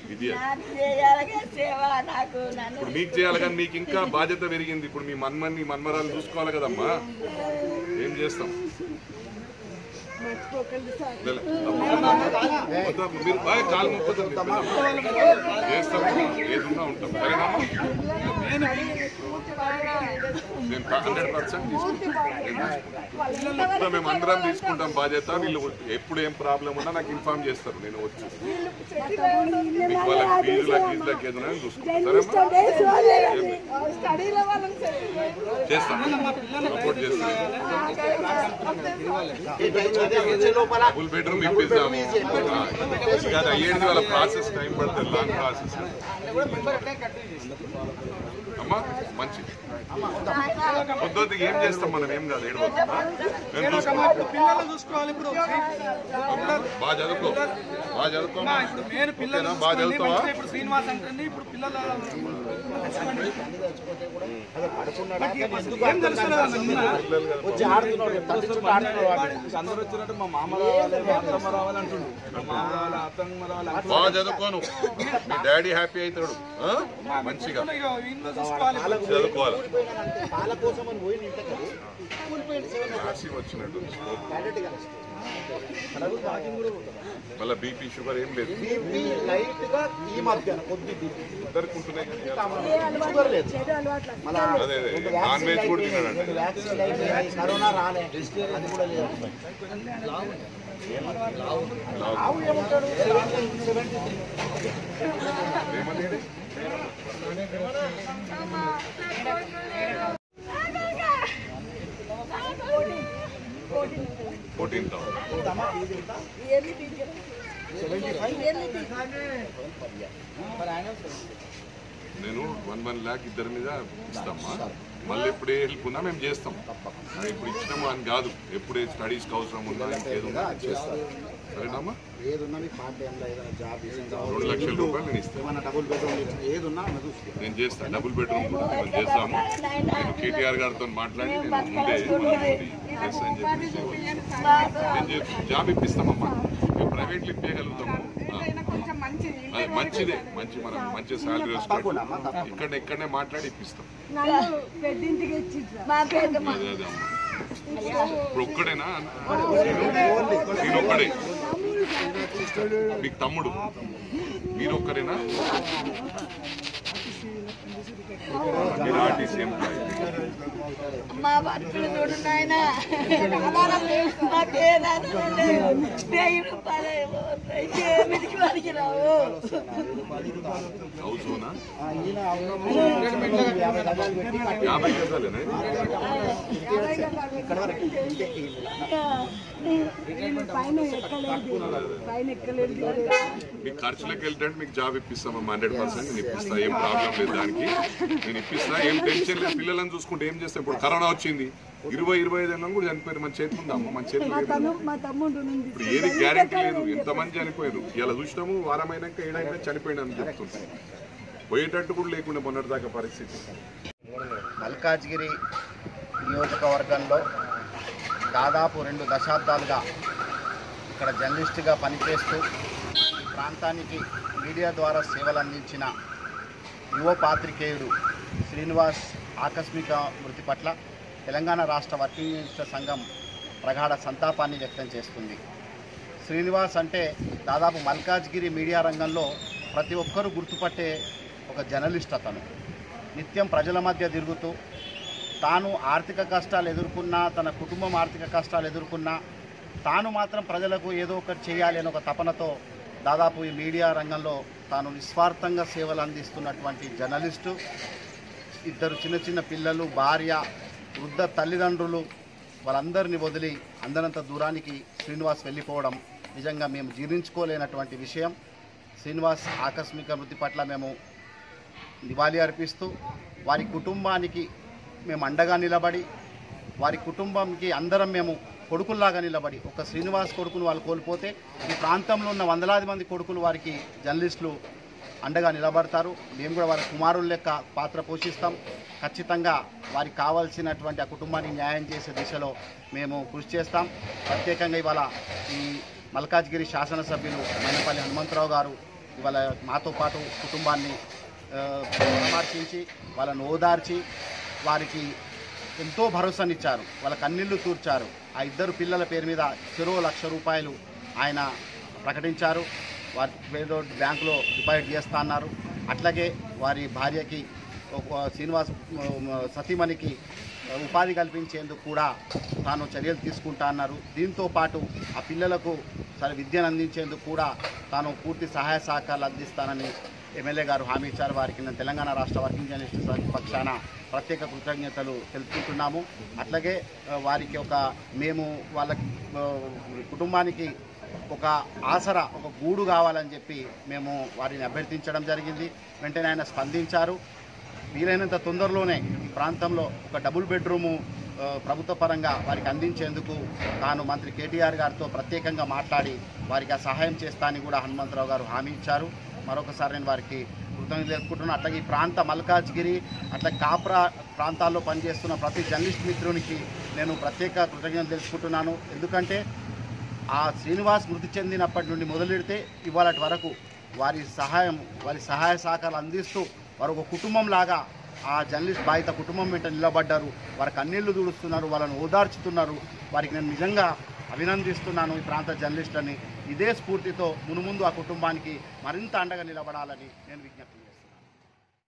ఇది నాకు చేయాలిగా సేవ నాకు నన్ను ఇప్పుడు మీకు చేయాలి కానీ మీకు ఇంకా బాధ్యత పెరిగింది ఇప్పుడు మీ మన్మని మన్మరాలు చూసుకోవాలి కదమ్మా ఏం చేస్తాం లే- వద్దా, మీరు బాగా కాలు మొక్కుతారు చేస్తాం ఏదున్నా ఉంటాం సరేనా నేను హండ్రెడ్ పర్సెంట్ తీసుకుంటాం మేము అందరం తీసుకుంటాం బాధ్యత వీళ్ళు ఎప్పుడు ఏం ప్రాబ్లం ఉన్నా నాకు ఇన్ఫార్మ్ చేస్తారు నేను వచ్చి మీకు వాళ్ళకి ఫీజులకి ఫీజులకి ఏదైనా చూసుకుంటాం సరేమ్మా స్టడీలో వాళ్ళని చేస్తాం సపోర్ట్ చేస్తాం డబుల్ బెడ్రూమ్ ఇప్పిస్తాము అది అయ్యేది వాళ్ళ ప్రాసెస్ టైం పడుతుంది లాంగ్ ప్రాసెస్ అమ్మా మంచి పొద్దుకి ఏం చేస్తాం మనం ఏం కాదు ఏడవద్దు నేను చూసుకుంటాను పిల్లలు చూసుకోవాలి ఇప్పుడు బాగా చదువుకో బాగా చదువుకోమా ఇప్పుడు నేను పిల్లలు ఓకేనా? బాగా చూసుకోండి. చదువుతావా మంచిగా ఇప్పుడు శ్రీనివాస్ అంటే ఇప్పుడు పిల్లల ఏం తెలుస్తలేదు నిన్న అందరూ వచ్చినట్టు మా మామ రావాలి మా అత్తమ్మ రావాలి అంటుండు మా మామ రావాలి అత్తమ్మ రావాలి అంటుండు. బాగా చదువుకోను మీ డాడీ హ్యాపీ అవుతాడు ఆ? మంచిగా ఇక వీళ్ళు చూసుకోవాలి చదువుకోవాలి వాళ్ళ కోసం అని పోయి ఇంతకు రాసి వచ్చినట్టు మళ్ళీ బీపీ షుగర్ ఏం లేదు బీపీ లైట్ గా ఈ మధ్య కొద్ది బీపీ ఇద్దరికి ఉంటున్నాయి కానీ షుగర్ లేదు మళ్ళా అదే అదే నాన్ వెజ్ కూడా తిన్నాడండి రెండు వ్యాక్సిన్ అయిపోయినాయి కరోనా రాలే అది కూడా లేదు ఫోర్టీన్ థౌసండ్ నేను వన్ వన్ ల్యాక్ ఇద్దరి మీద ఇస్తామా మళ్ళీ ఎప్పుడే హెల్ప్ ఉన్నా మేము చేస్తాం ఇప్పుడు ఇచ్చినాము అని కాదు ఎప్పుడే స్టడీస్కి అవసరం ఉన్నా ఇంకేది ఉన్నా నేను చేస్తాను సరేనమ్మా ఏదున్నా మీకు పార్ట్ టైంలో ఏదైనా జాబ్ రెండు లక్షల రూపాయలు నేను ఇస్తాను ఏమన్నా డబుల్ బెడ్రూమ్ ఏదున్నా మనం చూసుకో నేను చేస్తాను డబుల్ బెడ్రూమ్ కూడా మేము చేస్తాము నేను కేటీఆర్ గారితో మాట్లాడి నేను ముందే ఎస్ అని చెప్పి నేను చేస్తాను. జాబ్ ఇప్పిస్తామమ్మా మేము ప్రైవేట్లు ఇప్పగలుగుతాము కొంచెం మంచిది అది మంచిదే మంచి మనం మంచి శాలరీ వస్తుంది ఇక్కడ ఇక్కడనే మాట్లాడి ఇప్పిస్తాం పెద్దింటికి ఇచ్చిండ్రు మా పెద్ద అదే అదే అమ్మా ఇప్పుడు ఒక్కడేనా నేను ఒక్కడే మీకు తమ్ముడు మీరు ఒక్కరేనా మీరు ఆర్టీసీ ఎంప్లాయీ మా భర్తలు చూడు నాయన నాకేదాన్ని వెయ్యి రూపాయలు ఏమిటికి వారికి రావు హౌస్ ఓనా ఈయన యాభై గజాలు పెట్టి కట్టి యాభై గజాలేనా ఇక్కడ వరకు ఇంతే ఇల్లు. పైన ఎక్కలేదు పైన ఎక్కలేదు మీకు ఖర్చులకు వెళ్తే మీకు జాబ్ ఇప్పిస్తామమ్మా హండ్రెడ్ పర్సెంట్ నేను ఇప్పిస్తా ఏం ప్రాబ్లం లేదు దానికి నేను ఇప్పిస్తా ఏం టెన్షన్ లేదు పిల్లలను చూసుకుంటే ఏం చేస్తాం ఇప్పుడు కరోనా వచ్చింది ఇరవై ఇరవై ఐదు ఏళ్ళం కూడా చనిపోయారు మన చేతిలో ఉందా అమ్మ మన చేతిలో లేదు మా తమ్ముడు నుండి ఇప్పుడు ఏది గ్యారెంటీ లేదు ఎంతమంది చనిపోయారు ఇలా చూసినాము వారమైనాక ఏడైనా చనిపోయినా అని చెప్తుంది పోయేటట్టు కూడా లేకుండా మొన్నటిదాకా పరిస్థితి మల్కాజ్గిరి నియోజకవర్గంలో దాదాపు రెండు దశాబ్దాలుగా ఇక్కడ జర్నలిస్టుగా పనిచేస్తూ ఈ ప్రాంతానికి మీడియా ద్వారా సేవలు అందించిన యువ పాత్రికేయుడు శ్రీనివాస్ ఆకస్మిక మృతి పట్ల తెలంగాణ రాష్ట్ర వర్కింగ్ జర్నలిస్టుల సంఘం ప్రగాఢ సంతాపాన్ని వ్యక్తం చేస్తుంది శ్రీనివాస్ అంటే దాదాపు మల్కాజ్గిరి మీడియా రంగంలో ప్రతి ఒక్కరూ గుర్తుపట్టే ఒక జర్నలిస్ట్ అతను నిత్యం ప్రజల మధ్య తిరుగుతూ తాను ఆర్థిక కష్టాలు ఎదుర్కొన్నా తన కుటుంబం ఆర్థిక కష్టాలు ఎదుర్కొన్నా తాను మాత్రం ప్రజలకు ఏదో ఒకటి చేయాలి అని ఒక తపనతో దాదాపు ఈ మీడియా రంగంలో తాను నిస్వార్థంగా సేవలు అందిస్తున్నటువంటి జర్నలిస్టు ఇద్దరు చిన్న చిన్న పిల్లలు భార్య వృద్ధ తల్లిదండ్రులు వాళ్ళందరినీ వదిలి అందరంత దూరానికి శ్రీనివాస్ వెళ్ళిపోవడం నిజంగా మేము జీర్ణించుకోలేనటువంటి విషయం శ్రీనివాస్ ఆకస్మిక మృతి పట్ల మేము నివాళి అర్పిస్తూ వారి కుటుంబానికి మేము అండగా నిలబడి వారి కుటుంబంకి అందరం మేము కొడుకుల్లాగా నిలబడి ఒక శ్రీనివాస్ కొడుకును వాళ్ళు కోల్పోతే ఈ ప్రాంతంలో ఉన్న వందలాది మంది కొడుకులు వారికి జర్నలిస్టులు అండగా నిలబడతారు మేము కూడా వారి కుమారుల లెక్క పాత్ర పోషిస్తాం ఖచ్చితంగా వారికి కావాల్సినటువంటి ఆ కుటుంబానికి న్యాయం చేసే దిశలో మేము కృషి చేస్తాం ప్రత్యేకంగా ఇవాళ ఈ మల్కాజ్గిరి శాసనసభ్యులు మైనపల్లి హనుమంతరావు గారు ఇవాళ మాతో పాటు కుటుంబాన్ని ఆ, పరామర్శించి వాళ్ళను ఓదార్చి వారికి ఎంతో భరోసానిచ్చారు వాళ్ళ కన్నీళ్లు తూర్చారు ఆ ఇద్దరు పిల్లల పేరు మీద చెరో లక్ష రూపాయలు ఆయన ప్రకటించారు వారి పేరు బ్యాంకులో డిపాజిట్ చేస్తా అన్నారు అట్లాగే వారి భార్యకి ఒక శ్రీనివాస్ మ- సతీమణికి ఉపాధి కల్పించేందుకు కూడా తాను చర్యలు తీసుకుంటా అన్నారు దీంతో పాటు ఆ పిల్లలకు సరే విద్యను అందించేందుకు కూడా తాను పూర్తి సహాయ సహకారాలు అందిస్తానని ఎమ్మెల్యే గారు హామీ ఇచ్చారు వారికి నేను తెలంగాణ రాష్ట్ర వర్కింగ్ జర్నలిస్ట్ సంఘ పక్షాన ప్రత్యేక కృతజ్ఞతలు తెలుపుకుంటున్నాము అట్లాగే ఆ, వారికి ఒక మేము వాళ్ళ ఆ, కుటుంబానికి ఒక ఆసరా ఒక గూడు కావాలని చెప్పి మేము వారిని అభ్యర్థించడం జరిగింది వెంటనే ఆయన స్పందించారు వీలైనంత తొందరలోనే ఈ ప్రాంతంలో ఒక డబుల్ బెడ్రూము ఆ, ప్రభుత్వ పరంగా వారికి అందించేందుకు తాను మంత్రి కేటీఆర్ గారితో ప్రత్యేకంగా మాట్లాడి వారికి ఆ సహాయం చేస్తానని కూడా హనుమంతరావు గారు హామీ ఇచ్చారు మరొకసారి నేను వారికి కృతజ్ఞతలు తెలుపుకుంటున్నాను అట్లాగే ఈ ప్రాంత మల్కాజ్గిరి అట్లా కాప్రా ప్రాంతాల్లో పనిచేస్తున్న ప్రతి జర్నలిస్ట్ మిత్రునికి నేను ప్రత్యేక కృతజ్ఞతలు తెలుసుకుంటున్నాను ఎందుకంటే ఆ శ్రీనివాస్ మృతి చెందినప్పటి నుండి మొదలెడితే ఇవాళటి వరకు వారి సహాయం వారి సహాయ సహకారాలు అందిస్తూ వారు ఒక కుటుంబం లాగా ఆ జర్నలిస్ట్ బాధిత కుటుంబం వెంట నిలబడ్డారు వారి కన్నీళ్లు దూడుస్తున్నారు వాళ్ళని ఓదార్చుతున్నారు వారికి నేను నిజంగా అభినందిస్తున్నాను ఈ ప్రాంత జర్నలిస్టులని ఇదే స్ఫూర్తితో మునుముందు ఆ కుటుంబానికి మరింత అండగా నిలబడాలని నేను విజ్ఞప్తి చేస్తున్నాను.